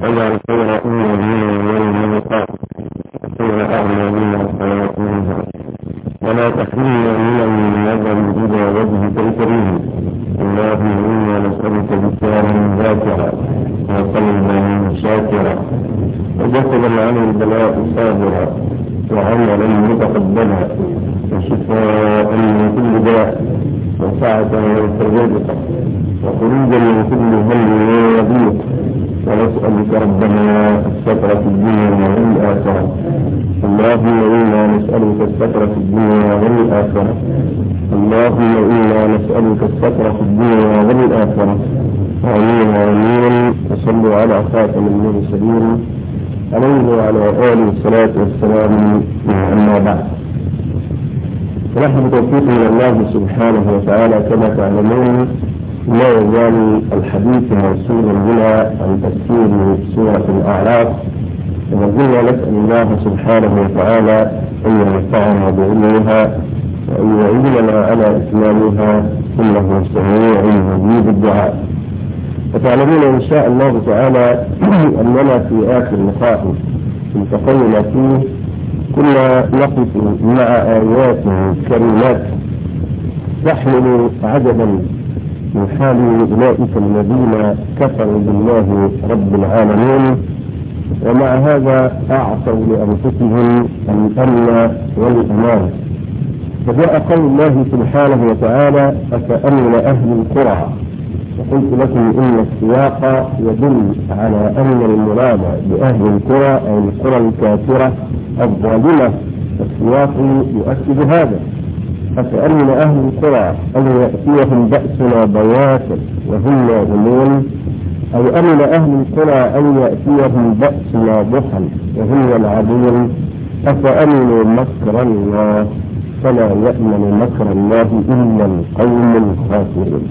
واجعل خير أمورنا يوم نلقاك وخير أعمالنا وخيراتنا ولا تحرمنا من النظر إلى وجهك الكريم اللهم إنا نسألك لسانا ذاكرا وقلبا شاكرا وجسدا عن البلاء صابرا وعملا متقبلا وشفاء من كل داء وسعة وفرجا وخروجا من كل هم وضيق ونسألك ربنا الستر في الدنيا والآخرة اللهم إنا نسألك الستر في الدنيا والآخرة اللهم إنا نسألك الستر في الدنيا والآخرة آمين آمين وصلوا على خاتم المرسلين عليه وعلى آله الصلاة والسلام أما بعد نحن بتوفيق من الله سبحانه وتعالى كما تعلمون لا يزال الحديث موصولا بنا عن تفسير سورة الأعراف وما زلنا نسأل الله سبحانه وتعالى أن ينفعنا بعلمها وأن يعيننا على إتمامها إنه سميع مجيب الدعاء وتعلمون إن شاء الله تعالى أننا في آخر لقاء التقينا فيه كنا نقف مع آيات كريمات تحمل عجبا من حال أولئك الذين كفروا بالله رب العالمين ومع هذا أعطوا لأنفسهم الأمن والأمان فجاء قول الله سبحانه وتعالى أفأمن أهل القرى وقلت لكم إن السياق يدل على أن المراد بأهل القرى أي القرى الكافرة الظالمة السياق يؤكد هذا أفأمن أهل القرى أن يأتيهم بأسنا بياتا وهم نائمون أي أمن أهل القرى أن يأتيهم بأسنا ضحى وهم يلعبون أفأمنوا مكر الله فلا يأمن مكر الله إلا القوم الخاسرون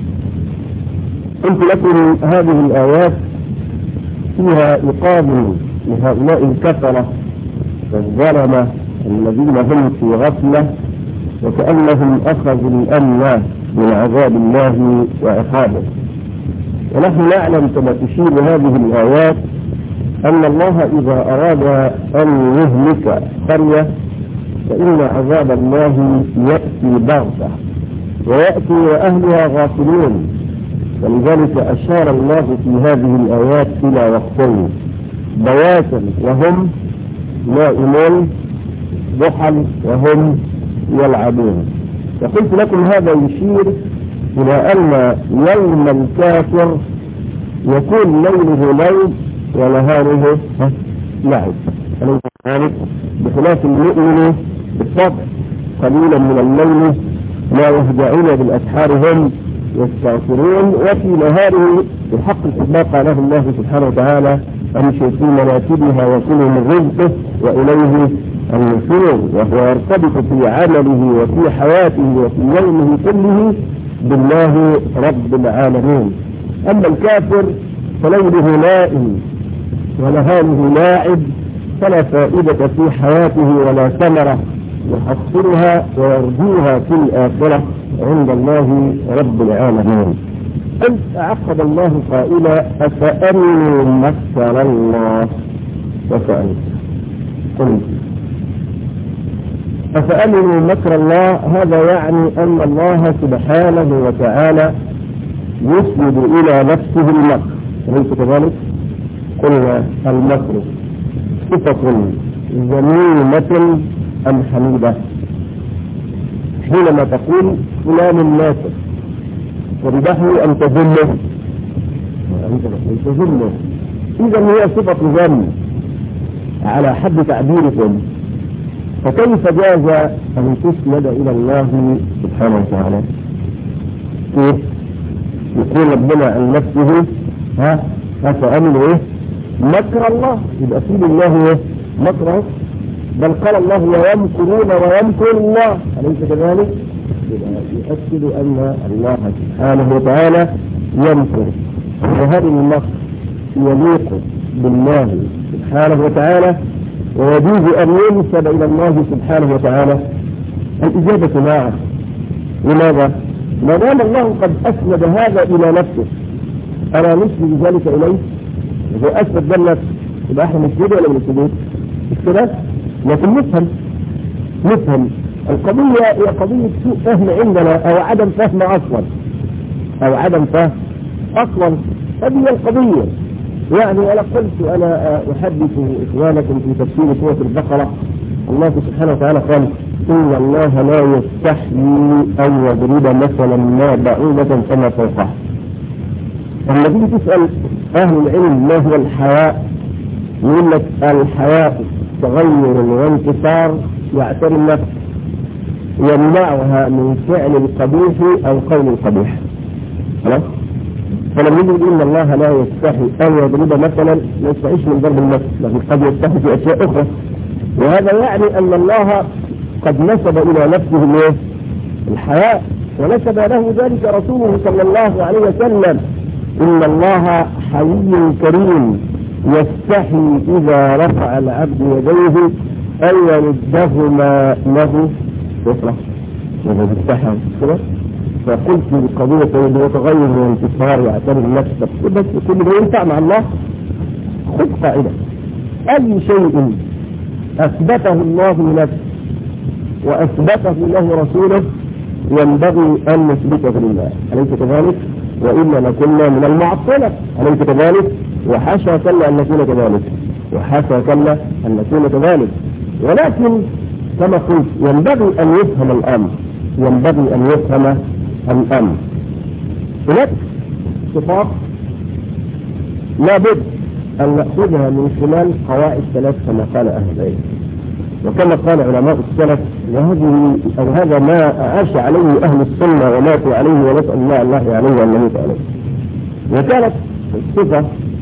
قلت لكم هذه الآيات فيها إيقاظ لهؤلاء الكفرة والظلمة الذين هم في غفلة وكأنهم أخذوا الأمن من عذاب الله وعقابه ونحن نعلم كما تشير هذه الآيات أن الله إذا أراد أن يهلك قرية فإن عذاب الله يأتي بغتة ويأتي وأهلها غافلون ولذلك أشار الله في هذه الآيات إلى وقتين بياتا وهم نائمون ضحى وهم يلعبون فقلت لكم هذا يشير إلى أن يوم الكافر يكون ليله ليل ونهاره لعب أليس ذلك بخلاف المؤمن بالطبع قليلا من الليل ما يهجعون بالأسحار هم يستغفرون وفي نهاره بحق ما قاله الله سبحانه وتعالى أمشوا في مناكبها وكلوا من رزقه وإليه النشور وهو يرتبط في عمله وفي حياته وفي يومه كله بالله رب العالمين أما الكافر فليله نائم ونهاره لاعب فلا فائدة في حياته ولا ثمرة يحصلها ويرجوها في الآخرة عند الله رب العالمين قل عقب الله قائلا أفأمنوا مكر الله وسألت قل أفأمنوا مكر الله هذا يعني أن الله سبحانه وتعالى يسند إلى نفسه المكر أليس كذلك؟ قلنا المكر صفة ذميمة أم حميدة حينما تقول فلان ماكر وربحه أن تذله أن تذله إذا هي صفة ذم على حد تعبيركم فكيف جاز أن تسند إلى الله سبحانه وتعالى كيف يقول ربنا عن نفسه ها أفأمن إيه مكر الله يبقى في الله إيه مكره بل قال الله ويمكرون ويمكر الله أليس كذلك؟ يؤكد أن الله سبحانه وتعالى يمكر وهذا المكر يليق بالله سبحانه وتعالى ويجوز أن ينسب إلى الله سبحانه وتعالى الإجابة نعم لماذا؟ ما دام الله قد أسند هذا إلى نفسه ألا نسند ذلك إليه؟ إذا أثبت ده النفس يبقى احنا نسجد ولا ما نسجدش؟ مش كده؟ لكن نفهم نفهم القضية هي قضية سوء فهم عندنا أو عدم فهم أصلا أو عدم فهم أصلا هذه هي القضية يعني أنا قلت أنا أحدث إخوانكم في تفسير سورة البقرة الله سبحانه وتعالى قال إن الله لا يستحيي أن يضرب مثلا ما بعوضة فما فوقها لما تيجي تسأل أهل العلم ما هو الحياء يقول لك الحياء تغير وانتصار يعتري النفس يمنعها من فعل القبيح أو قول القبيح خلاص فلما يجي يقول ان الله لا يستحي ان يضرب مثلا ما يستحيش من ضرب النفس لكن قد يستحي في اشياء اخرى وهذا يعني ان الله قد نسب الى نفسه الايه؟ الحياء ونسب له ذلك رسوله صلى الله عليه وسلم ان الله حي كريم يستحي اذا رفع العبد يديه ان يردهما له يفرح وهو يستحي كده فقلت القضية اللي يتغير والانتصار يعتبر النفس بس كل ده ينفع مع الله خذ قاعدة أي شيء أثبته الله لنفسه وأثبته له رسوله ينبغي أن نثبته لله أليس كذلك؟ وإلا لكنا من المعطلة أليس كذلك؟ وحاشا كلا أن نكون كذلك وحاشا كلا أن نكون كذلك ولكن كما قلت ينبغي أن يفهم الأمر ينبغي أن يفهم الأمر هناك صفات لابد أن نأخذها من خلال قواعد ثلاث كما قال أهل العلم وكما قال علماء السلف وهذه أو هذا ما عاش عليه أهل السنة وماتوا عليه ونسأل الله الله عليه وأن نموت عليه وكانت الصفة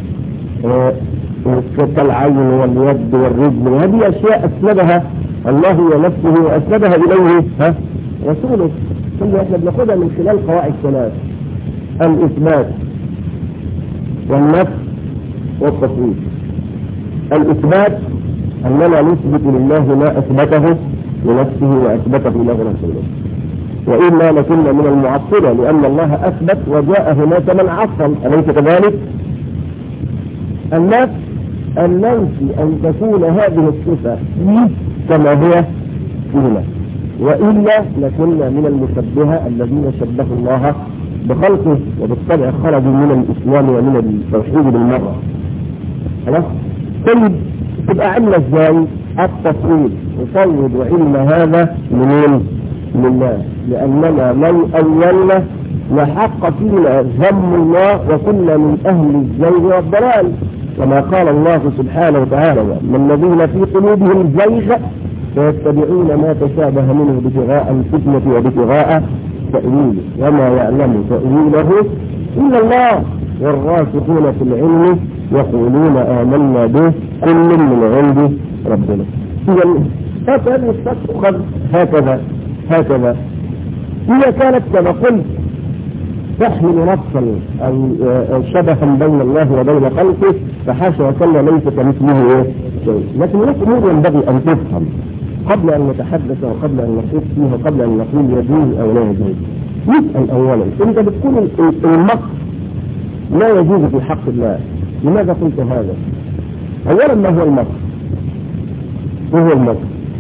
كالعين واليد والرجل وهذه أشياء أسندها الله ونفسه وأسندها إليه ها رسوله ثم احنا بناخدها من خلال قواعد ثلاث الإثبات والنفس والتصوير الإثبات أننا نثبت لله ما أثبته لنفسه وأثبته له رسوله وإلا لكنا من المعطلة لأن الله أثبت وجاء هناك من عطل أليس كذلك؟ النفس أن ننفي أن تكون هذه الصفة كما هي فينا وإلا لكنا من المشبهة الذين شبهوا الله بخلقه وبالطبع خرجوا من الإسلام ومن التوحيد بالمرة خلاص طيب تبقى عملة ازاي التصوير نفوض علم هذا منين لله لأننا لو أولنا لحق فينا ذم الله وكنا من أهل الزيغ والضلال كما قال الله سبحانه وتعالى من الذين في قلوبهم زيغ فيتبعون ما تشابه منه ابتغاء الفتنة وابتغاء تأويله وما يعلم تأويله إلا الله والراسخون في العلم يقولون آمنا به كل من عند ربنا إذا هذه تؤخذ هكذا هكذا هي كانت كما قلت تحمل نفسا أو شبها بين الله وبين خلقه فحاشا وكلا ليس كمثله شيء لكن هناك أمور ينبغي أن تفهم قبل أن نتحدث وقبل أن نخوض فيها وقبل أن نقول يجوز أو لا يجوز نسأل أولا أنت بتكون المقت لا يجوز في حق الله لماذا قلت هذا؟ أولا ما هو المقت؟ ما هو المقت؟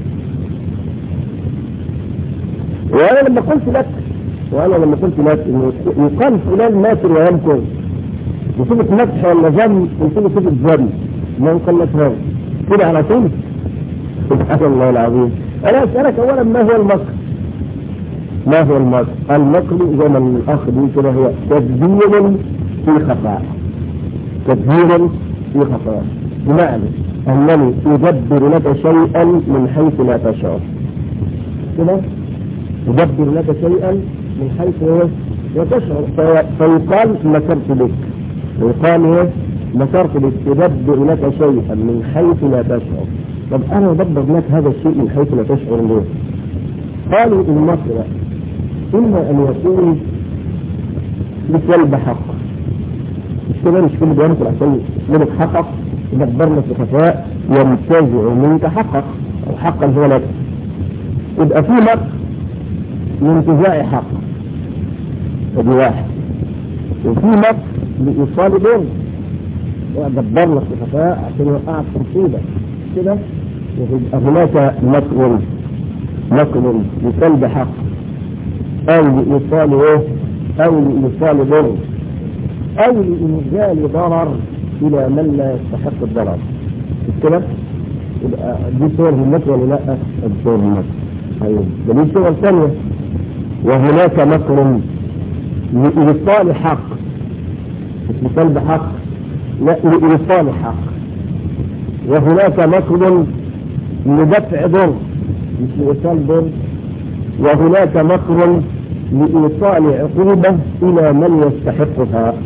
وأنا لما قلت لك وأنا لما قلت لك إنه يقال فلان ماكر ويمكر بصفة مدح ولا ذم بصفة صفة ذم ما يقال لك هذا كده على طول سبحان الله العظيم أنا أسألك أولا ما هو المكر ما هو المكر المكر زي ما الأخ بيقول كده هو تدبير في خفاء تدبير في خفاء بمعنى أنني أدبر لك شيئا من حيث لا تشعر كده أدبر لك شيئا من حيث لا تشعر فيقال مكرت بك ويقال ايه مكرت بك أدبر لك شيئا من حيث لا تشعر طب انا ادبر لك هذا الشيء من حيث لا تشعر ليه قالوا المصر اما ان يكون بسلب حق مش كده مش كل بيانك عشان يسلبك حقك يدبر لك بخفاء ينتزع منك حقك او حقا هو لك يبقى في مكر لانتزاع حق ادي واحد وفي مكر لايصال دين دبر لك الخفاء عشان يوقعك في مصيبه كده ويبقى هناك مكر مكر لسلب حق او لايصال ايه او لايصال ضر او لانزال ضرر الى من لا يستحق الضرر مش كده؟ يبقى دي صور المكر ولا لا؟ دي صور المكر ايوه ده دي صور ثانيه وهناك مكر لإيصال حق مش لسلب حق لا لإيصال حق وهناك مكر لدفع ضر مش لإيصال ضر وهناك مكر لإيصال عقوبة إلى من يستحقها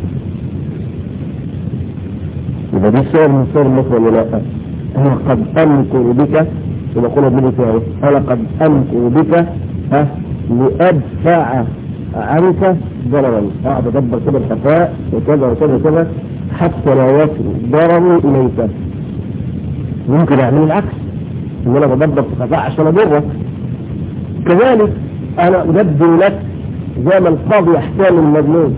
إذا دي صور من صور المكر ولا لا؟ أنا قد أمكر بك ونقول ابن فيها أنا قد أمكر بك ها لأدفع عنك ضررا اقعد ادبر كده الخفاء وكذا وكذا وكذا حتى لا يصل ضرري اليك ممكن اعمل العكس ان انا بدبر في الخفاء عشان اضرك كذلك انا ادبر لك زي ما القاضي يحتال المظلوم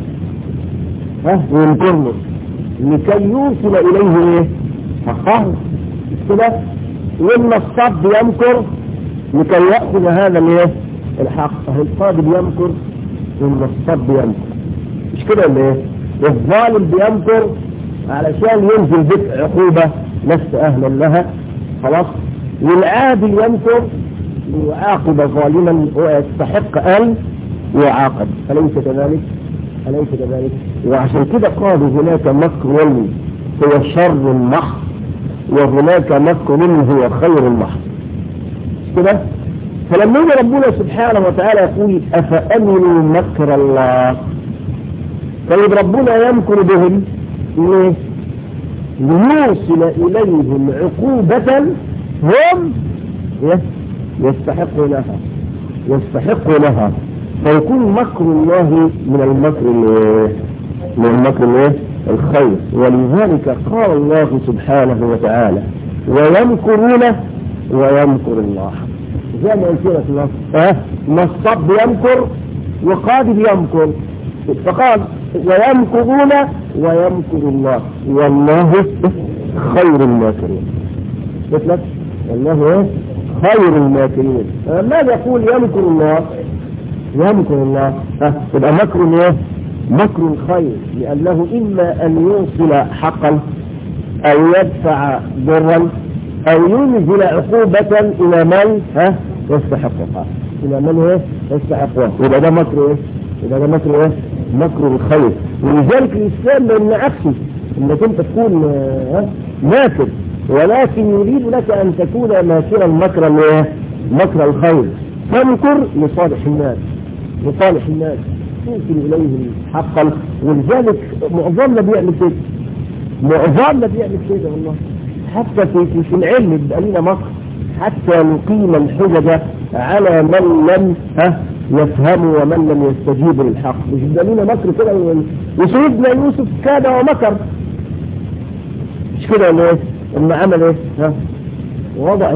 ها وينكر له لكي يوصل اليه ايه؟ حقه كده والنصاب يمكر لكي ياخذ هذا الايه؟ الحق اهو القاضي بيمكر والنصاب بيمكر مش كده ولا ايه؟ الظالم بيمكر علشان ينزل بك عقوبة لست أهلا لها خلاص والعادل يمكر ليعاقب ظالما ويستحق أن يعاقب أليس كذلك؟ أليس كذلك؟ وعشان كده قالوا هناك مكر هو شر محض وهناك مكر هو خير محض كده؟ فلما يجي ربنا سبحانه وتعالى يقول أفأمنوا مكر الله طيب ربنا يمكر بهم ليه؟ ليوصل إليهم عقوبة هم يستحقوا لها يستحقوا لها فيكون مكر الله من المكر من المكر الايه؟ الخير ولذلك قال الله سبحانه وتعالى ويمكرون ويمكر الله زي ما قلت لك النص ها نصاب بيمكر وقاضي بيمكر فقال ويمكرون ويمكر الله والله خير الماكرين قلت لك والله ايه خير الماكرين ماذا يقول يمكر الله يمكر الله ها يبقى مكر ايه مكر خير لانه اما ان يوصل حقا او يدفع ضرا او ينزل عقوبة الى من ها يستحقها الى من ايه يستحقها يبقى ده مكر ايه يبقى ده مكر ايه مكر الخير ولذلك الاسلام ما يمنعكش انك انت تكون ها ماكر ولكن يريد لك ان تكون ماكرا مكرا ايه مكر الخير تمكر لصالح الناس لصالح الناس توصل اليهم حقا ولذلك معظمنا بيعمل كده معظمنا بيعمل كده والله حتى في في العلم يبقى لنا مكر حتى نقيم الحجج على من لم ها يفهم ومن لم يستجيب للحق مش يبقى لنا مكر كده وسيدنا يوسف كاد ومكر مش كده ولا ايه؟ اما عمل ايه؟ ها وضع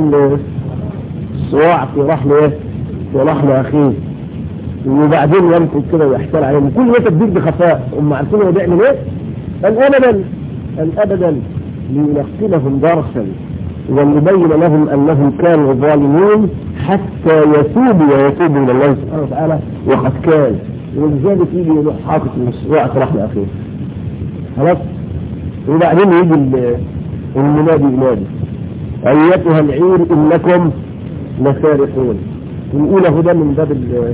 الصواع في رحل ايه؟ في رحل اخيه وبعدين يمكن كده ويحتال عليهم كل ده تدبير بخفاء هم عارفين هو بيعمل ايه؟ قال ابدا قال ابدا ليلقنهم درسا وليبين لهم انهم كانوا ظالمين حتى يتوبوا ويتوبوا الى الله سبحانه وتعالى وقد كان ولذلك يجي يروح حاطط المشروع في رحل اخيه خلاص وبعدين يجي المنادي ينادي ايتها العير انكم لسارقون ونقول اهو ده من باب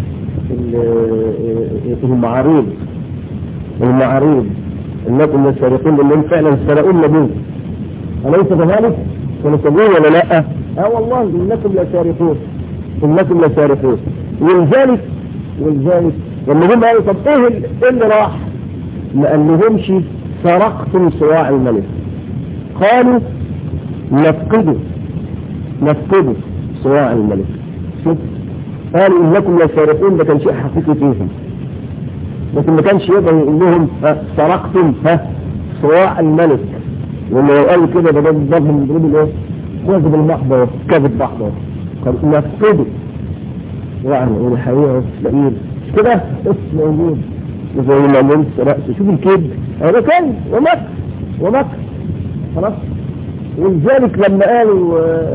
المعاريض المعاريض انكم لسارقون لانهم فعلا سرقوا النبي أليس كذلك؟ ونسميه ولا لا؟ اه والله انكم لسارقون انكم لسارقون ولذلك ولذلك لما هم قالوا طب ايه اللي راح؟ ما قالهمش سرقتم صواع الملك قالوا نفقدوا نفقدوا صواع الملك شوف قالوا انكم لسارقون ده كان شيء حقيقي فيهم لكن ما كانش يقدر يقول لهم سرقتم ها صواع الملك ولما قالوا كده ده ضرب من ضروب الايه؟ كذب المحضر كذب محضر قال نفقدوا يعني والحقيقه تلاقيه مش كده موجود زي ما قلت رأس شوف الكذب هذا كذب ومكر ومكر خلاص ولذلك لما قالوا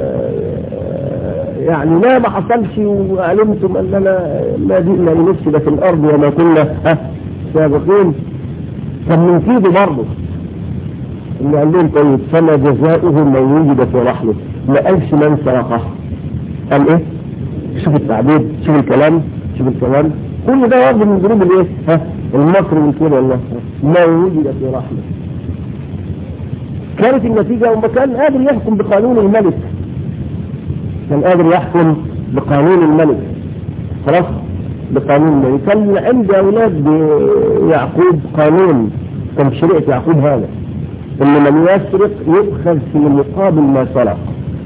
يعني لا ما حصلش وعلمتم اننا ما جئنا لنفسد في الارض وما كنا سابقين كان من كيده برضه اللي قال لهم طيب فما جزاؤه من وجد في رحمه ما قالش من سرقه قال ايه شوف التعبير شوف الكلام شوف الكلام كل ده برضه من ذنوب الايه ها المكر من كده والله ما وجد في رحمه كانت النتيجة وما كان قادر يحكم بقانون الملك كان قادر يحكم بقانون الملك خلاص بقانون الملك كان عند أولاد يعقوب قانون كان في شريعة يعقوب هذا إن من يسرق يؤخذ في مقابل ما سرق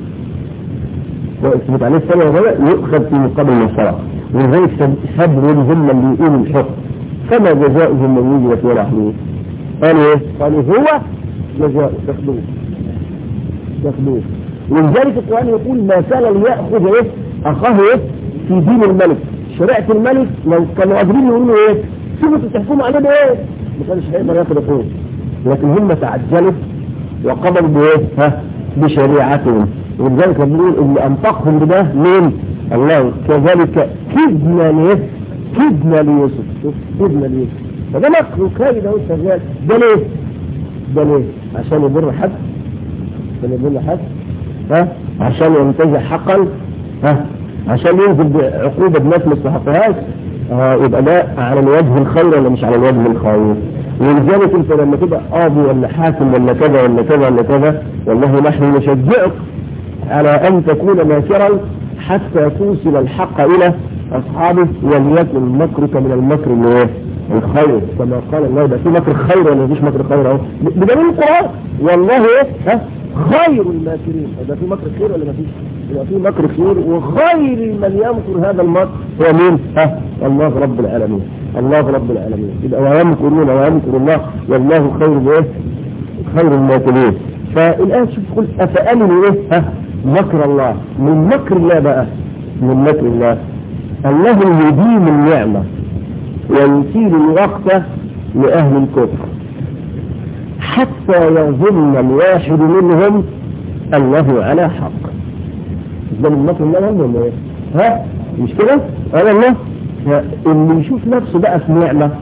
وإثبت عليه السنة وغيره يؤخذ في مقابل ما سرق ولذلك سبر هم اللي يقولوا الحكم فما جزاؤهم من وجد في رحمه قالوا ايه؟ قالوا هو جزاء تاخدوه تاخدوه ولذلك القرآن يقول ما كان ليأخذ ايه أخاه ايه في دين الملك شريعة الملك لو كانوا قادرين يقولوا ايه شوفوا تحكموا عليه بايه ما كانش هيقدر ياخد اخوه لكن هم تعجلوا وقبلوا بايه ها بشريعتهم ولذلك بنقول اللي انطقهم بده مين الله كذلك كدنا ليه كدنا ليوسف شوف كدنا ليوسف فده مكر وكايد اهو شغال ده ليه ده ليه عشان يضر حد عشان يضر حد ها عشان ينتزع حقا ها عشان ينزل بعقوبة بناس ما يستحقهاش اه يبقى ده على الوجه الخير ولا مش على الوجه الخير ولذلك انت لما تبقى قاضي ولا حاكم ولا كذا ولا كذا ولا كذا والله نحن نشجعك على ان تكون ماكرا حتى توصل الحق الى اصحابه وليكن مكرك من المكر اللي ايه الخير كما قال الله ده في مكر خير ولا مفيش مكر خير اهو بدليل القران والله ايه ها خير الماكرين ده في مكر خير ولا مفيش يبقى في مكر خير وخير من يمكر هذا المكر هو مين ها الله رب العالمين الله رب العالمين يبقى ويمكرون ويمكر الله والله خير ايه خير الماكرين فالآن شوف قلت أفأمنوا إيه ها مكر الله من مكر الله بقى من مكر الله الله يديم النعمة ويثير الوقت لأهل الكفر حتى يظن الواحد منهم أنه على حق ده من مكر الله ولا إيه؟ ها مش كده؟ قال الله اللي يشوف نفسه بقى في نعمة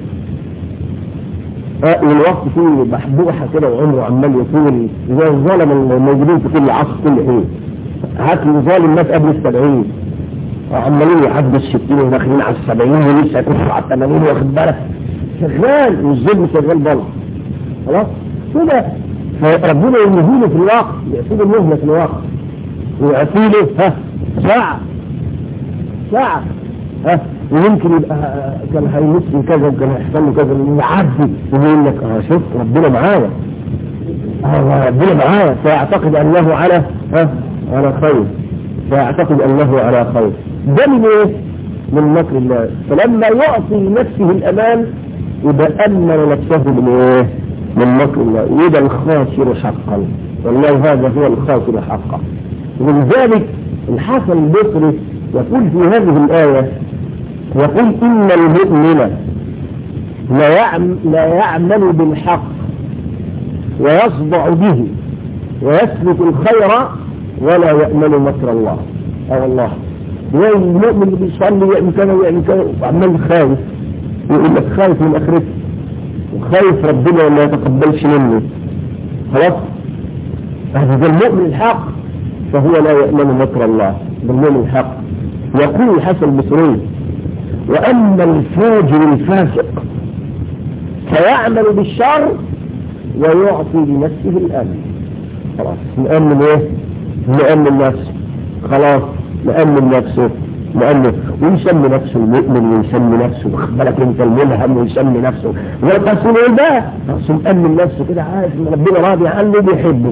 والوقت فيه محبوحة كده وعمره عمال يطول زي الظلم الموجودين في كل عصر كل حين هات لي ظالم مات قبل السبعين عمالين يعدوا الستين وداخلين على السبعين ولسه يكونوا على الثمانين واخد بالك شغال والظلم شغال بره خلاص كده فربنا يمهله في الوقت يعطيه المهلة في الوقت ويعطيه له ها ساعة ساعة ها ويمكن يبقى كان هيمس كذا وكان هيحصل له كذا يعدي ويقول لك اه شوف ربنا معايا اه ربنا معايا فيعتقد انه على ها على خير فيعتقد انه على خير ده من ايه؟ من مكر الله فلما يعطي لنفسه الامان يبقى امن نفسه من ايه؟ من مكر الله يبقى الخاسر حقا والله هذا هو الخاسر حقا ولذلك الحسن البصري يقول في هذه الآية يقول إن المؤمن لا يعمل, لا يعمل بالحق ويصدع به ويسلك الخير ولا يأمن مكر الله أو الله زي المؤمن اللي بيصلي يعمل كذا ويعمل كذا وعمال خايف يقول لك خايف من آخرته وخايف ربنا ما يتقبلش منه خلاص هذا المؤمن الحق فهو لا يأمن مكر الله بالمؤمن الحق يقول الحسن البصري وأما الفاجر الفاسق فيعمل بالشر ويعطي لنفسه الأمن خلاص نأمن ايه نأمن نفسه خلاص نأمن نفسه نأمن ويسمي نفسه المؤمن ويسمي نفسه واخد بالك انت الملهم ويسمي نفسه والقسم ايه ده قسم مأمن نفسه كده عارف ان ربنا راضي عنه بيحبه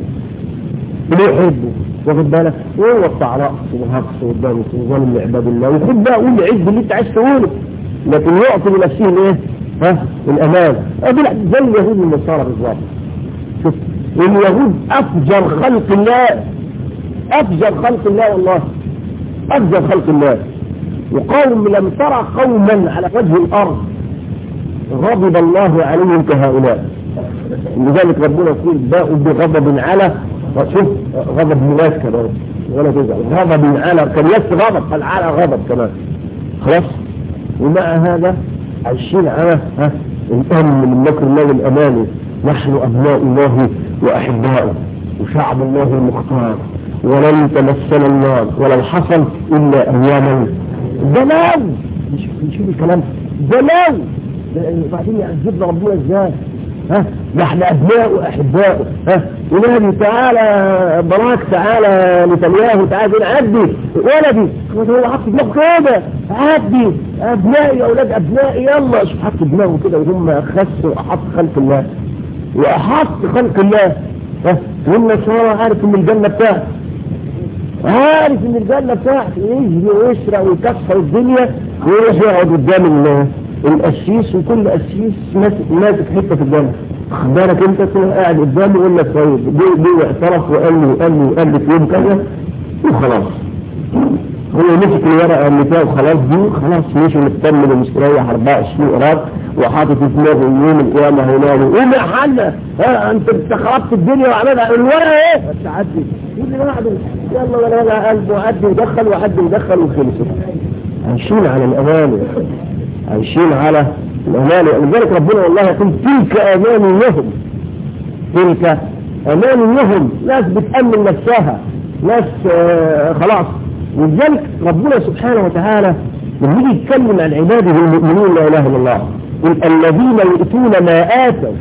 بيحبه واخد بالك وهو بتاع رقص وهقص وضرس وظلم لعباد الله وخد بقى قول عز اللي انت عايز تقوله لكن يعطي لنفسه الايه؟ ها؟ الامان زي اليهود والنصارى بالظبط شوف اليهود افجر خلق الله افجر خلق الله والله افجر خلق الله وقوم لم ترى قوما على وجه الارض غضب الله عليهم كهؤلاء لذلك ربنا يقول باءوا بغضب على شوف غضب الناس كمان ولا تزعل غضب على كان يس غضب قال على غضب كمان خلاص ومع هذا عايشين على ها الامن من مكر الله والاماني نحن ابناء الله واحباؤه وشعب الله المختار ولن تمسنا النار ولو حصل الا اياما ده لو نشوف الكلام ده لو وبعدين يعذبنا ربنا ازاي ها نحن ابناء واحباء ها ولادي تعالى براك تعالى نتنياهو تعالى عدي ولدي هو حط دماغه كده عدي ابنائي اولاد ابنائي يلا شوف حط دماغه كده وهم خسوا احط خلق الله واحط خلق الله ها والنصارى عارف ان الجنه بتاعته عارف ان الجنه بتاعته يجري ويسرق ويكسر الدنيا ويروح يقعد قدام القسيس وكل قسيس ماسك ماسك حته في الجنه خد بالك انت تكون قاعد قدامه يقول لك طيب دي دي اعترف وقال لي وقال لي وقال لي في يوم كذا وخلاص هو مسك الورقه اللي فيها وخلاص دي خلاص مشي مطمن ومستريح 24 قرار وحاطط في دماغه يوم القيامه هينام قوم يا حنا ها انت انت خربت الدنيا وعملها الورقه ايه؟ بس عدي يقول لي بعده يلا ولا ولا قلبه عدي ودخل وعدي ودخل وخلصت عايشين على الامانه عايشين على الأماني لذلك ربنا والله يقول تلك أمانيهم تلك أمانيهم ناس بتأمن نفسها ناس آه خلاص ولذلك ربنا سبحانه وتعالى لما يجي يتكلم عن عباده المؤمنين لا إله إلا الله الذين يؤتون ما آتوا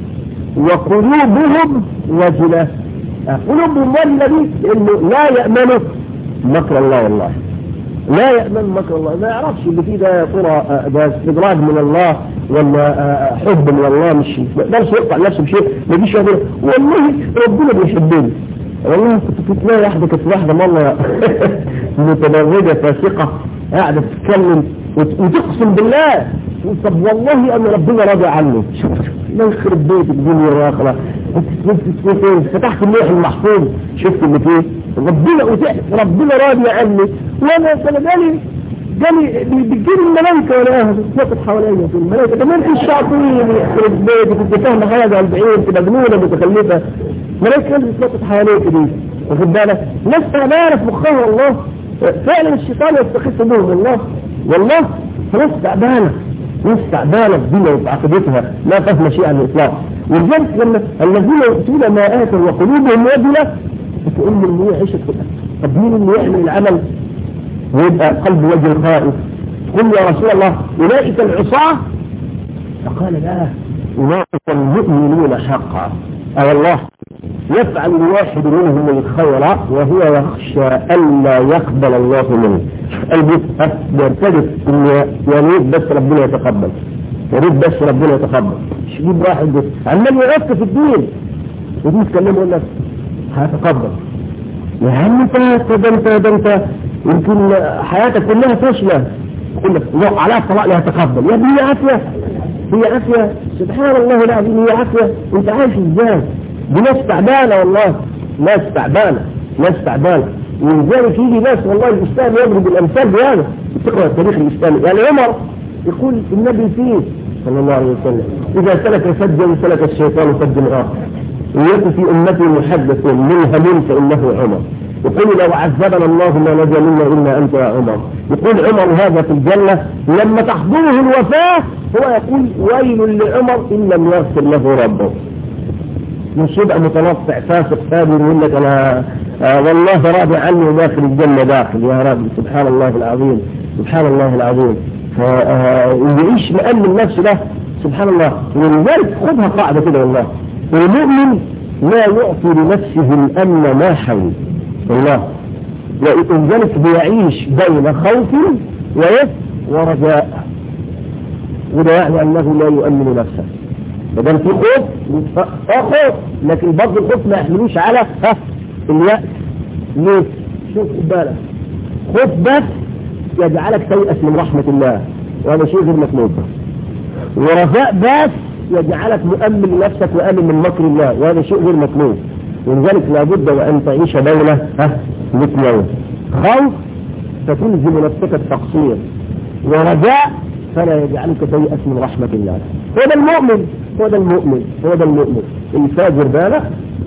وقلوبهم وجلة قلوبهم وجلة دي لأنه لا يأمنوا مكر الله والله لا يأمن مكر الله ما يعرفش اللي فيه ده ترى ده استدراج من الله ولا حب من الله مش ما يقدرش يقطع نفسه بشيء ما يجيش يقول والله ربنا بيحبني والله كنت كنت تلاقي واحده كانت واحده مره متبرجه فاسقه قاعده تتكلم وتقسم بالله طب والله ان ربنا راضي عني لا يخرب بيتك الدنيا واخره فتحت اللوح المحفوظ شفت اللي فيه ربنا ربنا راضي عني وانا كان جالي جالي بتجيب الملائكه ولا اهل بتتنطط حواليا في الملائكه كمان في الشياطين يخرب بيتك كنت فاهمه حاجه على البعيد تبقى مجنونه متخلفه ملائكه كانت بتتنطط حواليك دي واخد بالك ناس تعبانه في مخها والله فعلا الشيطان يستخف بهم والله والله ناس تعبانه ناس تعبانه في دينها وفي عقيدتها لا فاهمه شيء عن الاسلام ولذلك لما الذين يؤتون ما اتوا وقلوبهم وجله تقول لي ان هي عيشه طب مين اللي يعمل العمل ويبقى قلب وجه خائف قل يا رسول الله اولئك العصاه فقال لا اولئك المؤمنون حقا اي الله يفعل الواحد منهم الخير وهو يخشى الا يقبل الله منه قلبه بيرتجف ان يريد بس ربنا يتقبل يريد بس ربنا يتقبل مش يجيب واحد عمال يغف في الدين ودي تكلمه يقول لك هتقبل يا عم انت ده انت ده انت يمكن حياتك كلها فاشله يقول لك لو على الطلاق لا تقبل يا ابني هي عافيه هي عافيه سبحان الله العظيم هي عافيه انت عايش ازاي دي ناس تعبانه والله ناس تعبانه ناس تعبانه ولذلك يجي ناس والله الاسلام يضرب الامثال بهذا تقرا التاريخ الاسلامي يعني عمر يقول النبي فيه صلى الله عليه وسلم اذا سلك سجا سلك الشيطان سجا اخر ويكن في امتي محدث منهم فانه عمر يقول لو عذبنا الله ما نجا منا الا انت يا عمر يقول عمر هذا في الجنه لما تحضره الوفاه هو يقول ويل لعمر ان لم يغفر له ربه مش يبقى متنطع فاسق ثاني يقول لك انا آه والله راضي عني وداخل الجنه داخل يا رب سبحان الله العظيم سبحان الله العظيم فيعيش مأمن نفسه ده سبحان الله ولذلك خذها قاعده كده والله المؤمن لا يعطي لنفسه الامن ما حول والله ولذلك بيعيش بين خوف ويس ورجاء وده يعني انه لا يؤمن نفسه ما دام في خوف اه خوف لكن برضه الخوف ما يحملوش على ها اليأس ليه؟ شوف بالك خوف بس يجعلك تيأس من رحمة الله وهذا شيء غير مطلوب ورجاء بس يجعلك مؤمن لنفسك وآمن من مكر الله وهذا شيء غير مطلوب ولذلك لابد وأن تعيش دولة ها مثلين خوف فتلزم نفسك التقصير ورجاء فلا يجعلك تيأس من رحمة الله هو ده المؤمن هو ده المؤمن هو ده المؤمن الفاجر ده لا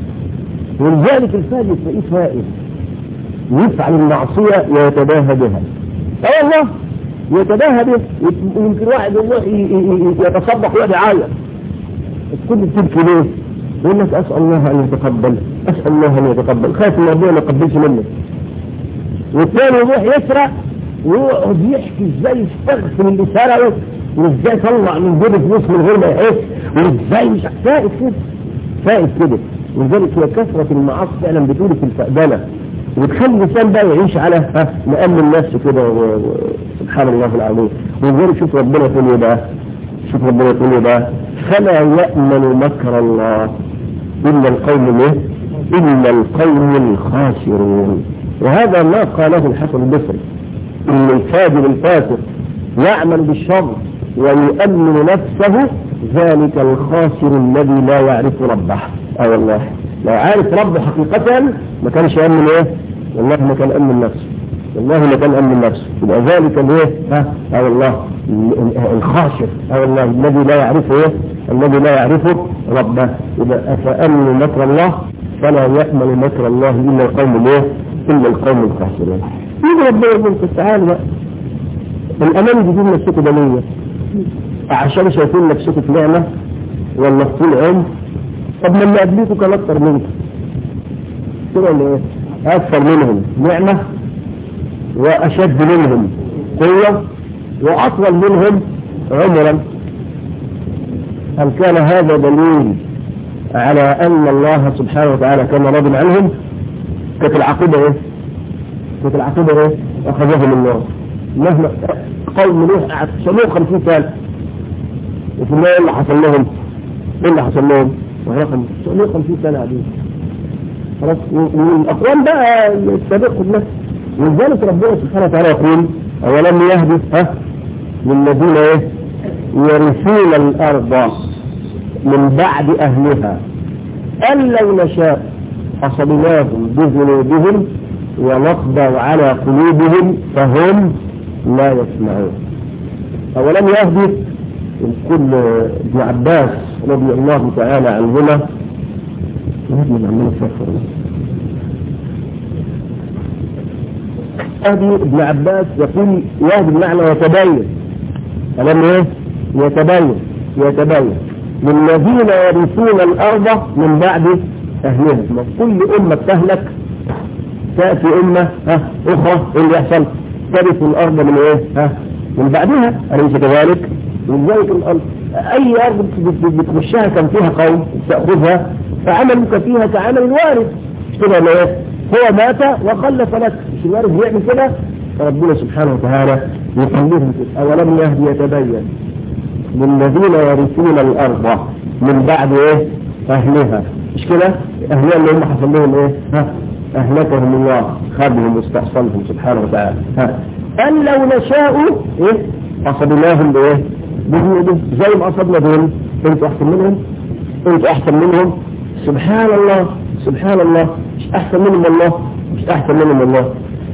ولذلك الفاجر تلاقيه فائز يفعل المعصية ويتباهى بها اه والله يتباهى به ويمكن واحد يروح يتصدق ويقعد يعيط الكل بتبكي ليه؟ يقول لك اسال الله ان يتقبل اسال الله ان يتقبل خايف ان ربنا ما يقبلش منك والثاني يروح يسرق ويقعد يحكي ازاي يستغفر اللي سرقه وازاي طلع من جيبه فلوس من غير ما يحس وازاي مش فائز كده فائز كده ولذلك هي كثرة المعاصي فعلا بتورث الفقدانة وتخلي الانسان بقى يعيش على ها مأمن نفسه كده سبحان الله العظيم ولذلك شوف ربنا يقول ايه بقى شوف ربنا يقول ايه بقى فلا يأمن مكر الله إلا القوم الايه؟ إلا القوم الخاسرون وهذا ما قاله الحسن البصري ان الفاجر الفاسق يعمل بالشر ويؤمن نفسه ذلك الخاسر الذي لا يعرف ربه اه والله لو عارف ربه حقيقة ما كانش يأمن ايه والله ما كان أمن نفسه والله ما كان أمن نفسه يبقى ذلك الايه ها اه والله الخاشر اه والله الذي لا يعرفه ايه الذي لا يعرفه ربه يبقى فأمن مكر الله فلا يأمن مكر الله إلا القوم الايه إلا القوم الخاسرون يجي ربنا يقول تعالى بقى الأمان دي من نفسكم دنيا عشان شايفين نفسكم في نعمة ولا في طول عمر طب ما اللي قبليكم كان أكتر منكم كده ولا إيه؟ أكثر منهم نعمة وأشد منهم قوة وأطول منهم عمرا هل كان هذا دليل على أن الله سبحانه وتعالى كان راضي عنهم كانت العقيدة إيه؟ كانت العقيدة إيه؟ أخذهم النار مهما قوم نوح قعد 750 سنة وفي النهاية إيه اللي حصل لهم؟ إيه اللي حصل لهم؟ رقم 750 سنة قاعدين خلاص والأقوام بقى السابق كلها ولذلك ربنا سبحانه وتعالى يقول أولم يهدي ها للذين إيه؟ يرثون الأرض من بعد أهلها أن لو نشاء أصبناهم بذنوبهم ونقضوا على قلوبهم فهم لا يسمعون أولم يهدي كل ابن عباس رضي الله تعالى عنهما يهدي عمال يسافر يهدي ابن عباس يقول يهدي بمعنى يتبين ألم ايه؟ يتبين يتبين للذين يرثون الأرض من بعد أهلها كل أمة تهلك تأتي أمة ها أخرى إيه اللي يحصل ترث الأرض من إيه ها من بعدها أليس كذلك ولذلك الأرض أي أرض بتخشها كان فيها قوم تأخذها فعملك فيها كعمل الوارث مش كده ولا إيه هو مات وخلف لك مش الوارث بيعمل كده فربنا سبحانه وتعالى يخليهم كده أولم يهدي يتبين للذين يرثون الأرض من بعد إيه أهلها مش كده أهلها اللي هم حصل لهم إيه ها أهلكهم الله خذهم واستحصلهم سبحانه وتعالى ها أن لو نشاء إيه أصبناهم بإيه بذنوبهم زي ما أصبنا دول أنتوا أحسن منهم أنتوا أحسن منهم سبحان الله سبحان الله مش أحسن منهم الله مش أحسن منهم الله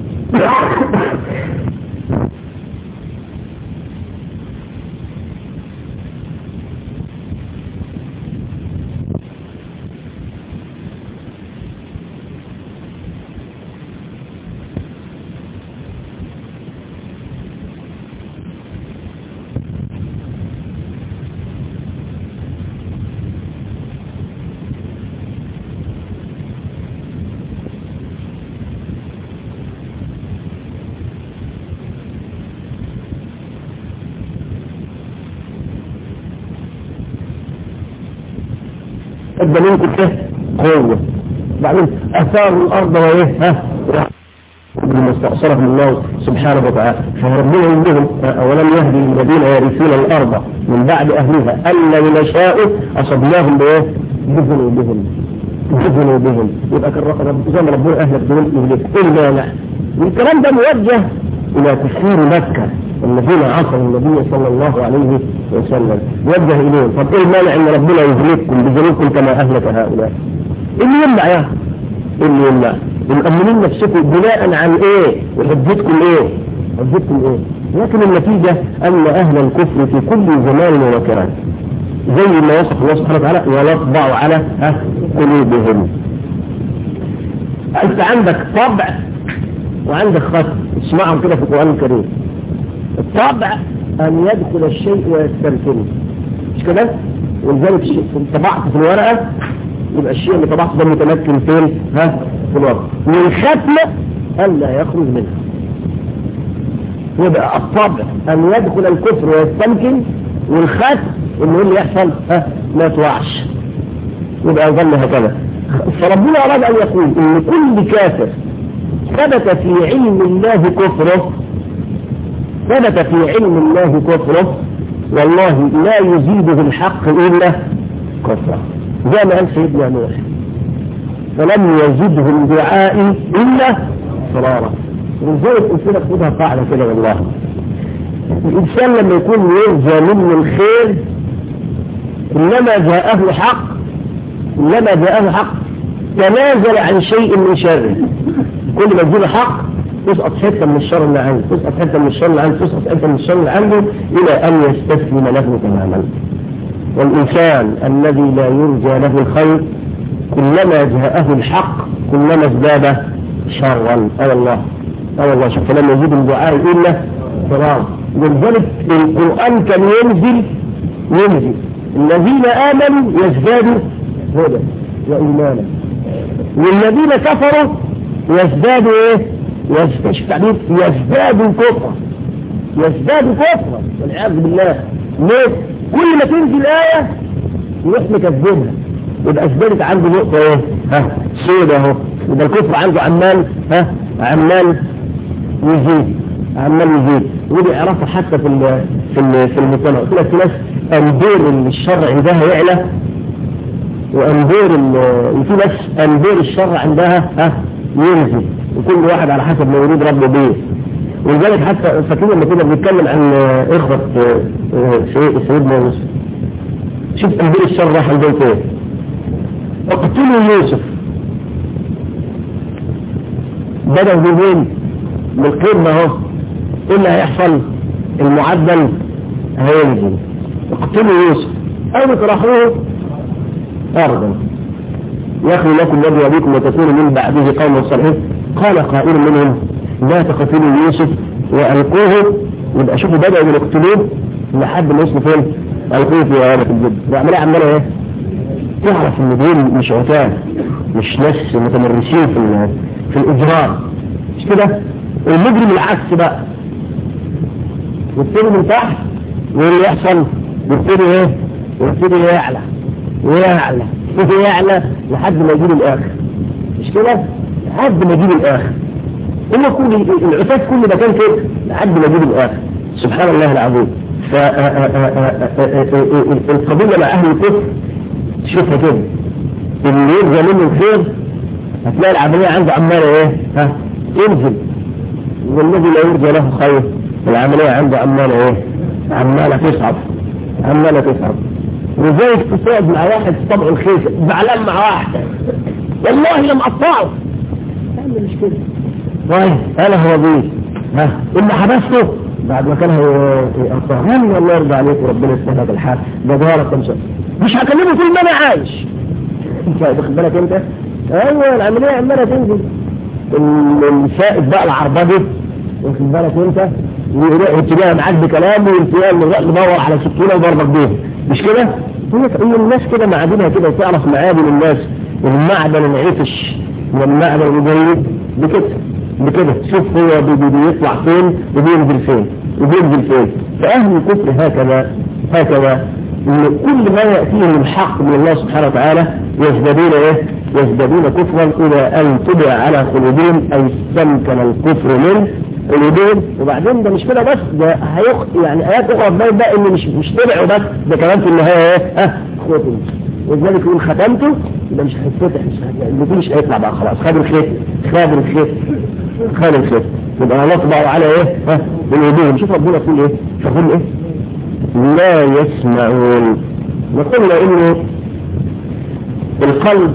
ادى منكم ايه قوة بعدين اثاروا الارض وايه ها بما استأصرهم الله سبحانه وتعالى فربنا يقول لهم أولم يهدي الذين يرثون الأرض من بعد أهلها أن لو نشاء أصبناهم بإيه؟ بذنوبهم بذنوبهم يبقى كان زي ما ربنا أهلك دول يهلك إيه المانع؟ والكلام ده موجه إلى تكفير مكة الذين عصوا النبي صلى الله عليه وسلم وجه إليهم طب إيه المانع إن ربنا يهلككم بذنوبكم كما أهلك هؤلاء؟ اللي يمنع يا اللي يمنع مأمنين نفسكم بناء عن ايه وحجتكم ايه حجتكم ايه لكن النتيجة أن أهل الكفر في كل زمان ومكان زي ما وصف الله سبحانه وتعالى ونطبع على قلوبهم أنت عندك طبع وعندك ختم اسمعهم كده في القرآن الكريم الطبع أن يدخل الشيء ويسترسله مش كده؟ ولذلك طبعت في الورقة يبقى الشيء اللي طبعته ده متمكن فين؟ ها؟ في الورقة والختمة ألا يخرج منها يبقى الطبع أن يدخل الكفر ويستمكن والختم إنه اللي يحصل ها؟ ما توعش يبقى ظل هكذا فربنا أراد أن يقول إن كل كافر ثبت في علم الله كفره ثبت في علم الله كفره والله لا يزيده الحق إلا كفره زي ما قال سيدنا نوح فلم يزدهم دعائي إلا فرارا ولذلك قلت لك خدها قاعدة كده والله الإنسان لما يكون يرجى منه الخير كلما جاءه حق كلما جاءه حق تنازل عن شيء من شره كل ما تجيله حق تسقط حته من الشر اللي عنده تسقط حته من الشر اللي عنده تسقط حته من الشر اللي عنده الى ان يستسلم له تماما والانسان الذي لا يرجى له الخير كلما جاءه الحق كلما ازداد شرا اه الله اه والله شوف فلما يزيد الدعاء الا فرار ولذلك القران كان ينزل ينزل الذين امنوا يزدادوا هدى وايمانا والذين كفروا يزدادوا ايه يزداد تعبير يزدادوا كفرا يزدادوا كفرا والعياذ بالله ليه كل ما تنزل آية يروح مكذبها يبقى ازدادت عنده نقطة ايه ها سودة اهو يبقى الكفر عنده عمال ها عمال يزيد عمال يزيد ودي عرفها حتى في ال في ال في المجتمع قلت لك في ناس انبير الشر عندها يعلى وانبير في ناس انبير الشر عندها ها ينزل وكل واحد على حسب ما يريد ربه بيه ولذلك حتى فاكرين لما كنا بنتكلم عن اخوة سيدنا يوسف شوف انبير الشر راح البيت ايه اقتلوا يوسف بدأوا بمين من القمة اهو ايه اللي هيحصل المعدل هينزل اقتلوا يوسف او اطرحوه ارضا يخلو لكم وجه ابيكم وتكونوا من بعده قوم صالحين قال قائل منهم لا تقتلوا يوسف والقوه يبقى شوفوا بدأوا من يقتلوه لحد ما يوصلوا فين القوه في غابة الجد العملية عمالة ايه تعرف ان دول مش عتاه مش ناس متمرسين في في الاجرام مش كده المجرم العكس بقى يبتدي من تحت وايه اللي يحصل يبتدي ايه يبتدي يعلى ويعلى يبتدي يعلى لحد ما يجيب الاخر مش كده لحد ما يجيب الاخر هو كل العتاه في كل مكان كده لحد ما يجيب الاخر سبحان الله العظيم فالقضية مع أهل الكفر تشوفها كده اللي يرجى منه الخير هتلاقي العملية عنده عمالة ايه ها تنزل والذي لا يرجى له خير العملية عنده عمالة ايه عمالة تصعب عمالة تصعب وزيك تقعد مع واحد طبع الخير زعلان مع واحد والله لم اقطعه تعمل مش كده طيب انا هو بيه ها اللي حبسته بعد ما كان هيقطع يعني الله يرضى عليك وربنا يسلمك لك الحال ده دارك مش مش هكلمه طول ما انا عايش انت واخد بالك انت ايوه العمليه عماله تنزل السائد بقى العربجي واخد بالك انت ويروح يتباهى معاك بكلامه وينتهي نروح ندور على سكينه وضربك بيها مش كده؟ هي الناس كده معادنها كده وتعرف معادن الناس المعدن العفش من المعدن الجيد بكده بكده شوف هو بي بي بيطلع فين وبينزل فين وبينزل فين فأهل الكفر هكذا هكذا إن كل ما يأتيهم الحق من الله سبحانه وتعالى يزدادون ايه يزدادون كفرا إلى أن تبع على قلوبهم أي استمكن الكفر من قلوبهم وبعدين ده مش كده بس ده هيخ يعني آيات أخرى تبين بقى إن مش مش تبعوا بس ده كمان في النهاية ايه ها اخوتهم ولذلك يقول ختمته يبقى مش هيتفتح مش اللي مش هيطلع بقى خلاص خد الخيط خد الخيط خد الخيط يبقى الله طبعا على ايه ها بالوجوه شوف ربنا يقول ايه يقول ايه لا يسمعون وقلنا انه القلب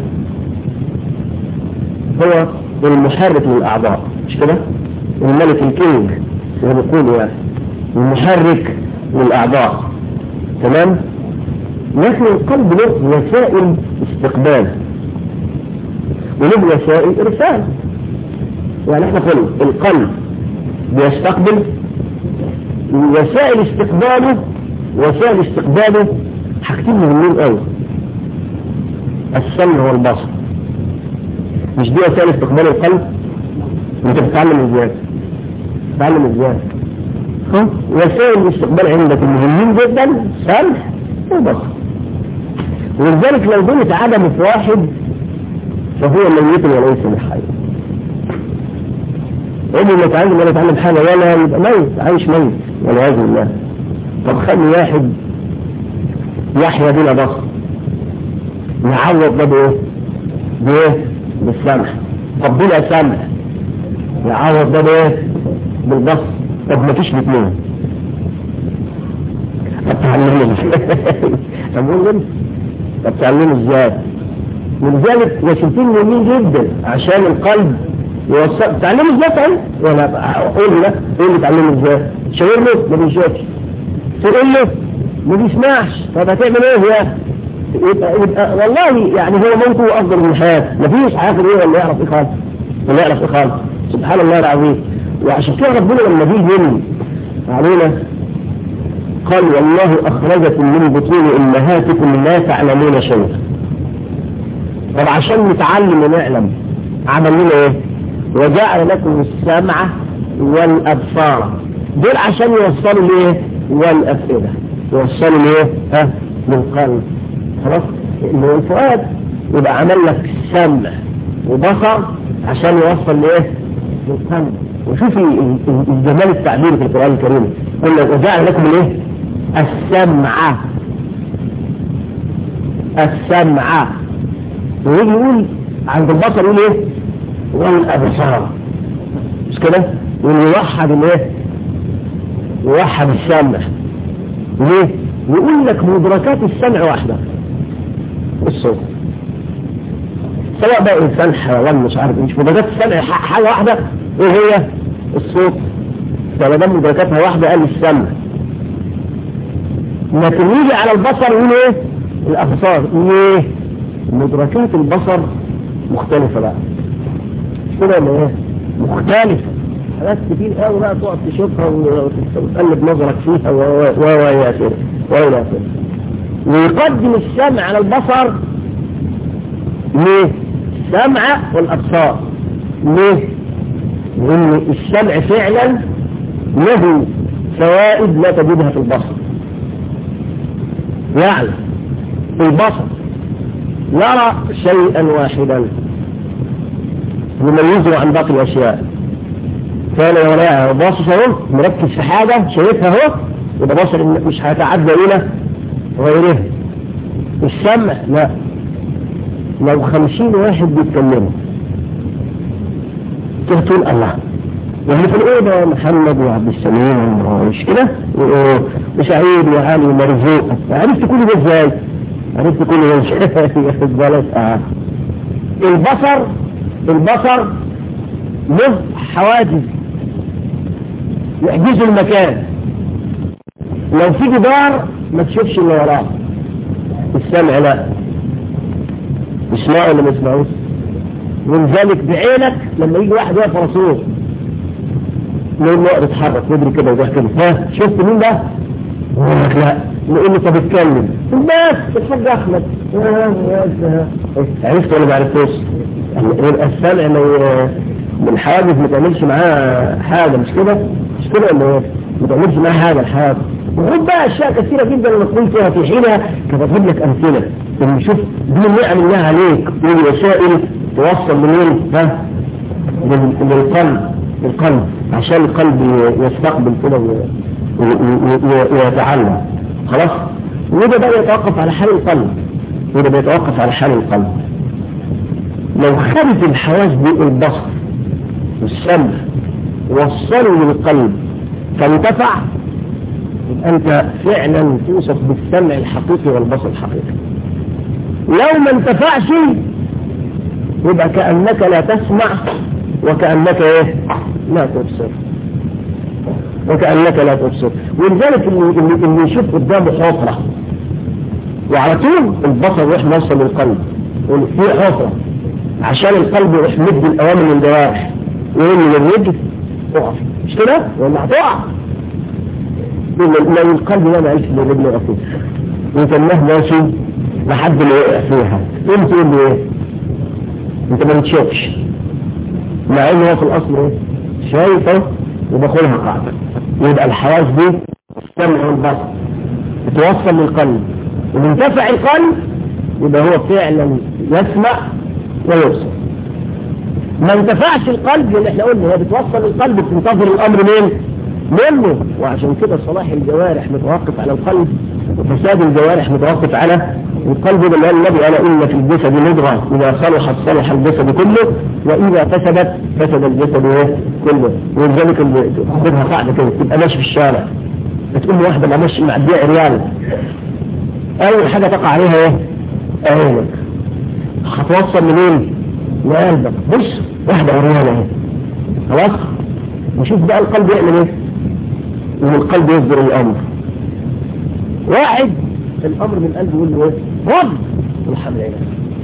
هو المحرك للاعضاء مش كده الملك الكينج هو بيقول يعني والمحرك للأعضاء تمام لكن القلب له وسائل استقبال وله وسائل إرسال يعني احنا قلنا القلب بيستقبل وسائل استقباله وسائل استقباله حاجتين مهمين قوي السمع والبصر مش دي وسائل استقبال القلب انت بتتعلم ازاي بتتعلم ازاي ها وسائل الاستقبال عندك المهمين جدا سمع وبصر ولذلك لو دول اتعدموا في واحد فهو ميت وليس بحي عمره ما يتعلم ولا يتعلم حاجه ولا يبقى ميت عايش ميت والعياذ بالله طب خلي واحد يحيى بلا بصر يعوض ده بايه؟ بايه؟ بالسمع طب بلا سمع يعوض ده بايه؟ بالبصر طب ما فيش الاثنين طب تعلمه طب قول طب تعلمه ازاي؟ ولذلك وسيلتين مهمين جدا عشان القلب يوصل تعلمه ازاي طيب؟ ولا قول له قول لي تعلمه ازاي؟ تشاور له ما بيشوفش تقول له ما بيسمعش طب هتعمل ايه يا يبقى, يبقى والله يعني هو موته افضل من الحياه مفيش هياخد ايه ولا يعرف ايه خالص ولا يعرف ايه خالص سبحان الله العظيم وعشان كده ربنا لما جه يمن علينا قال والله اخرجكم من بطون امهاتكم لا تعلمون شيئا طب عشان نتعلم ونعلم عمل لنا ايه وجعل لكم السمع والابصار دول عشان يوصلوا لايه والافئده يوصلوا لايه ها للقلب خلاص اللي هو الفؤاد يبقى عمل لك سمع وبصر عشان يوصل لايه للقلب وشوفي الجمال التعبير في القران الكريم قلنا وجعل لكم الايه السمع السمع ويجي يقول عند البصر يقول ايه والابصار مش كده ويوحد الايه يوحد السمع ليه يقول لك مدركات السمع واحدة الصوت سواء بقى انسان حيوان مش عارف مش مدركات السمع حاجة واحدة ايه هي الصوت فما دام مدركاتها واحدة قال السمع لكن يجي على البصر يقول ايه الابصار ليه مدركات البصر مختلفة بقى كده ولا ايه مختلفة حاجات كتير قوي بقى تقعد تشوفها وتقلب نظرك فيها و و الى اخره والى اخره ويقدم السمع على البصر ليه؟ السمع والابصار ليه؟ لان السمع فعلا له فوائد لا تجدها في البصر يعني البصر يرى شيئا واحدا يميزه عن باقي الاشياء كان ولا باصص اهو مركز في حاجة شايفها اهو يبقى بصر مش هيتعدى الى غيره السمع لا لو خمسين واحد بيتكلموا تقول الله يعني في الأوضة محمد وعبد السليم مش كده وسعيد وعلي ومرزوق عرفت كل ده ازاي عرفت كل ده ازاي ياخد بالك اه البصر البصر له حواجز يحجزوا المكان لو في جدار ما تشوفش اللي وراه السمع لا اسمعوا ولا ما يسمعوش ولذلك بعينك لما يجي واحد واقف رسول نقول له اتحرك ودري كده وده كده ها شفت مين ده؟ يقول لك لا نقول له طب اتكلم بس الحاج احمد عرفت ولا ما عرفتوش؟ السمع لو من الحوادث ما تعملش معاه حاجه مش كده؟ مش كده ولا ايه؟ ما تعملش معاه حاجه الحوادث وخد بقى اشياء كثيره جدا نقول فيها في حينها كانت اجيب لك امثله ان شوف دي النعم الله عليك ودي وسائل توصل منين ها للقلب القلب عشان القلب يستقبل كده ويتعلم خلاص وده بقى يتوقف على حال القلب وده بيتوقف على حال القلب لو خرج الحواس دي البصر والسمع وصلوا للقلب فانتفع انت فعلا توصف بالسمع الحقيقي والبصر الحقيقي لو ما انتفعش يبقى كأنك لا تسمع وكأنك ايه لا تبصر وكأنك لا تبصر ولذلك اللي, اللي, اللي يشوف قدامه حفرة وعلى طول البصر يروح موصل للقلب يقول في حفرة عشان القلب يروح مد الأوامر من الجوارح يقول للرجل اقف مش كده؟ ولا هتقع لو القلب ده ما قالش للرجل رفيق وتنه ماشي لحد ما يقع فيها انت تقول له ايه؟ انت ما بتشوفش مع ان هو في الاصل ايه؟ شايفه وباخدها قاعده يبقى الحواس دي السمع والبصر بتوصل للقلب ومنتفع القلب يبقى هو فعلا يسمع ويبصر ما انتفعش القلب اللي احنا قلنا هي بتوصل القلب بتنتظر الامر مين؟ منه وعشان كده صلاح الجوارح متوقف على القلب وفساد الجوارح متوقف على القلب ده قال النبي انا ان في الجسد مضغه اذا صلحت صلح الجسد كله واذا فسدت فسد الجسد ايه؟ كله ولذلك خدها قاعده كده تبقى ماشي في الشارع بتقول واحده ما ماشي معديه عريان اول حاجه تقع عليها ايه؟ عينك هتوصل منين؟ لقلبك بص واحده عريانه اهي خلاص نشوف بقى القلب يعمل ايه؟ ومن القلب يصدر الامر واحد الامر من قلبه يقول له ايه؟ رد والحمل عينك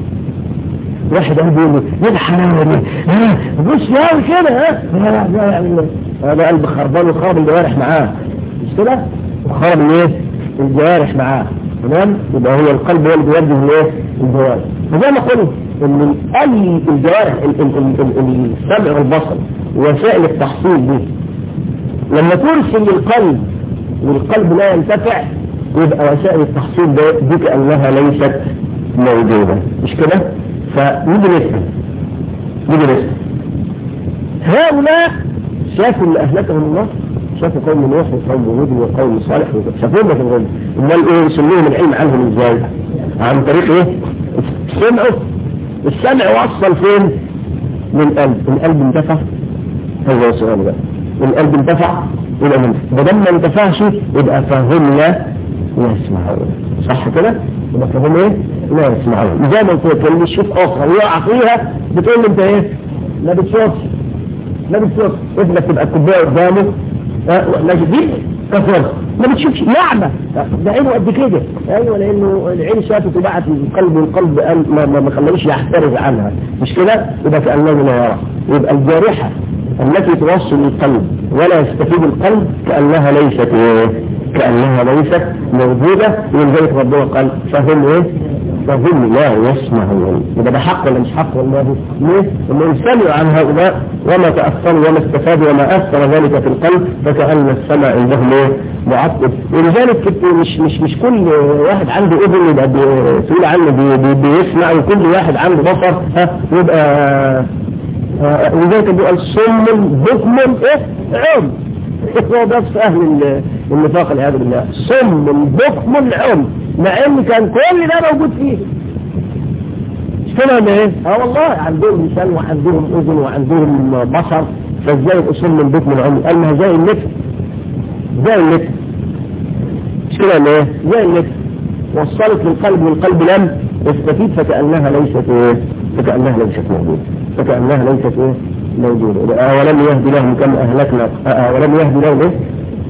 واحد قلبه يقول له ايه الحلاوه دي؟ ها بص يا كده ها لا لا يعني هذا قلب خربان وخرب الجوارح معاه مش كده؟ وخرب الايه؟ الجوارح معاه تمام؟ يبقى هو القلب هو اللي بيوجه الايه؟ الجوارح فزي ما قلت ان اي الجوارح السمع والبصر وسائل التحصيل دي لما ترسل للقلب والقلب لا ينتفع يبقى وسائل التحصيل ده دي كأنها ليست موجودة مش كده؟ فنيجي نسأل نيجي نسأل هؤلاء شافوا اللي أهلكهم الله شافوا قوم نوح وقوم هود وقوم صالح شافوهم في الغد امال ايه يسموهم العلم عنهم ازاي؟ عن طريق ايه؟ سمعوا السمع وصل فين؟ من القلب القلب انتفع هذا هو السؤال بقى القلب انتفع يبقى منتفع بدل ما انتفعش يبقى فهم لا يسمعون صح كده؟ يبقى فهم ايه؟ لا يسمعون زي ما قلت لك اللي يشوف اخرى ويقع فيها بتقول له انت ايه؟ ما بتشوفش ما بتشوفش ابنك تبقى الكوبايه قدامه لا دي كفر ما بتشوفش نعمة ده عينه قد كده ايوه لانه العين شافت وبعت القلب والقلب قال ما, ما, ما خلانيش يحترز عنها مش كده يبقى كانه لا يرى يبقى الجارحة التي توصل القلب ولا يستفيد القلب كانها ليست ايه كانها ليست موجودة ولذلك ربنا قال فهم ايه فهم لا يسمعون يبقى ده حق ولا مش حق والله ليه؟ انهم سمعوا عن هؤلاء وما تاثروا وما استفادوا وما اثر ذلك في القلب فكان السمع عندهم ايه؟ معطل ولذلك مش مش مش كل واحد عنده اذن يبقى تقول عنه بي بي بيسمع وكل واحد عنده بصر ها يبقى ولذلك بيقول صم بكم ايه؟ عم هو ده في اهل النفاق والعياذ بالله صم بكم عم مع ان كان كل ده موجود فيه مش كده ولا ايه؟ اه والله عندهم لسان وعندهم اذن وعندهم بصر فازاي الاصول من بيت من عمر قال ما زي النفس زي النفس مش كده ولا ايه؟ زي النفس وصلت للقلب والقلب لم يستفيد فكانها ليست ايه؟ فكانها ليست موجوده فكانها ليست ايه؟ موجوده اولم يهدي لهم كم اهلكنا اولم يهدي لهم ايه؟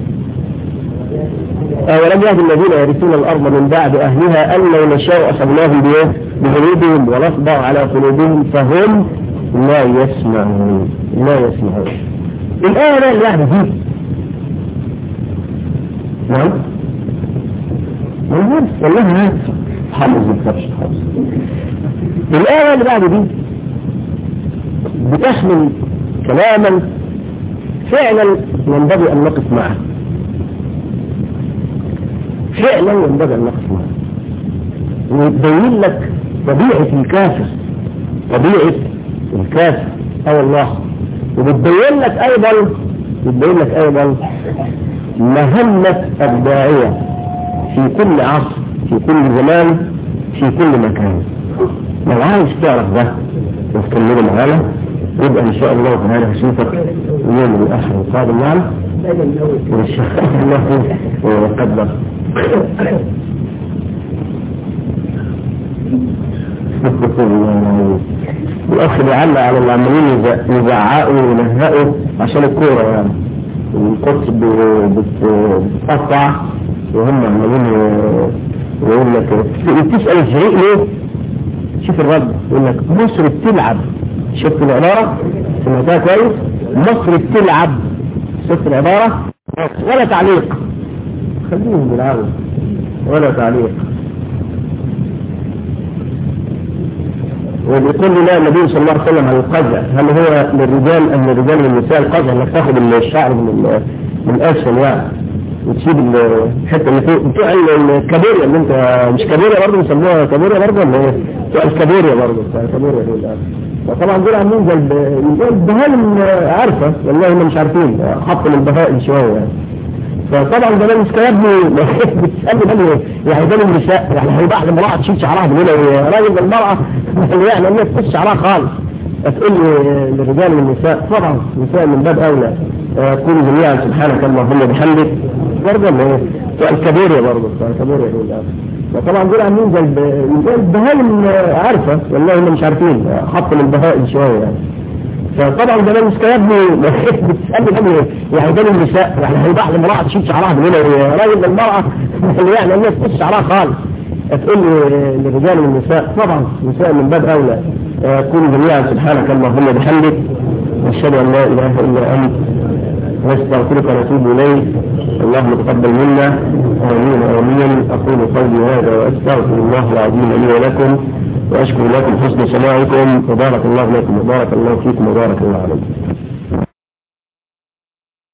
ولم يهد الذين يرثون الأرض من بعد أهلها أن لو نشاء أخذناهم بإيه؟ بذنوبهم ونطبع على قلوبهم فهم لا يسمعون لا يسمعون الآية لا اللي واحدة دي نعم والله والله ما حافظ الكرش حافظ الآية اللي بعد دي بتحمل كلاما فعلا ينبغي أن نقف معه فعلا ينبغي ان نقف معه ويبين لك طبيعة الكافر طبيعة الكافر اه والله وبتبين لك ايضا بتبين لك ايضا مهمة الداعية في كل عصر في كل زمان في كل مكان لو عايز تعرف ده وتكلمه معانا يبقى ان شاء الله تعالى هشوفك يوم الاخر القادم معنا وان شاء الله وقدر الاخ بيعلق على اللي عمالين يزعقوا وينهقوا عشان الكوره يعني القدس ب- بت- بتقطع وهم عمالين يقول لك تسأل الفريق ليه؟ شوف الرد يقول لك مصر بتلعب شفت العبارة؟ سمعتها كويس؟ مصر بتلعب شفت العبارة؟ ولا تعليق خليهم يلعبوا ولا تعليق وبيقول لي لا النبي صلى الله عليه وسلم عن القزع هل هو للرجال ام للرجال والنساء القزع انك تاخد الشعر من ال- من الاسفل يعني وتسيب ال- الحته اللي فوق بتوع ال- الكابوريا اللي انت مش كابوريا برضه بيسموها كابوريا برضه ولا ايه؟ بتوع الكابوريا برضه بتوع الكابوريا دول يعني. فطبعا دول عاملين زي الب- زي البهائم عارفه والله هم مش عارفين حطوا البهائم شويه يعني فطبعا ده مش كلام بتسألني بني يعني ده النساء يعني هيبقى واحدة امرأة تشيل شعرها من هنا يا راجل ده المرأة يعني الناس تقص شعرها خالص هتقول لي للرجال والنساء طبعا النساء من باب اولى آه، قولوا جميعا سبحانك اللهم وبحمدك برضه اللي هو بتوع الكابوريا برضه بتوع الكابوريا دول يعني. فطبعا دول عاملين زي الب- زي البهائم آه، عارفه والله هم مش عارفين آه، حطوا البهائم شويه يعني فطبعا ده مش كلام بتسألني بني يعني ده النساء يعني هيبقى واحدة امرأة تشيل شعرها من هنا يا راجل ده المرأة يعني الناس تقص شعرها خالص هتقول لي للرجال والنساء طبعا النساء من باب اولى آه، قولوا جميعا سبحانك اللهم وبحمدك اشهد ان لا اله الا انت نستغفرك ونتوب اليك اللهم تقبل منا امين امين اقول قولي هذا واستغفر الله العظيم لي ولكم واشكر لكم حسن سماعكم وبارك الله لكم وبارك الله فيكم وبارك الله عليكم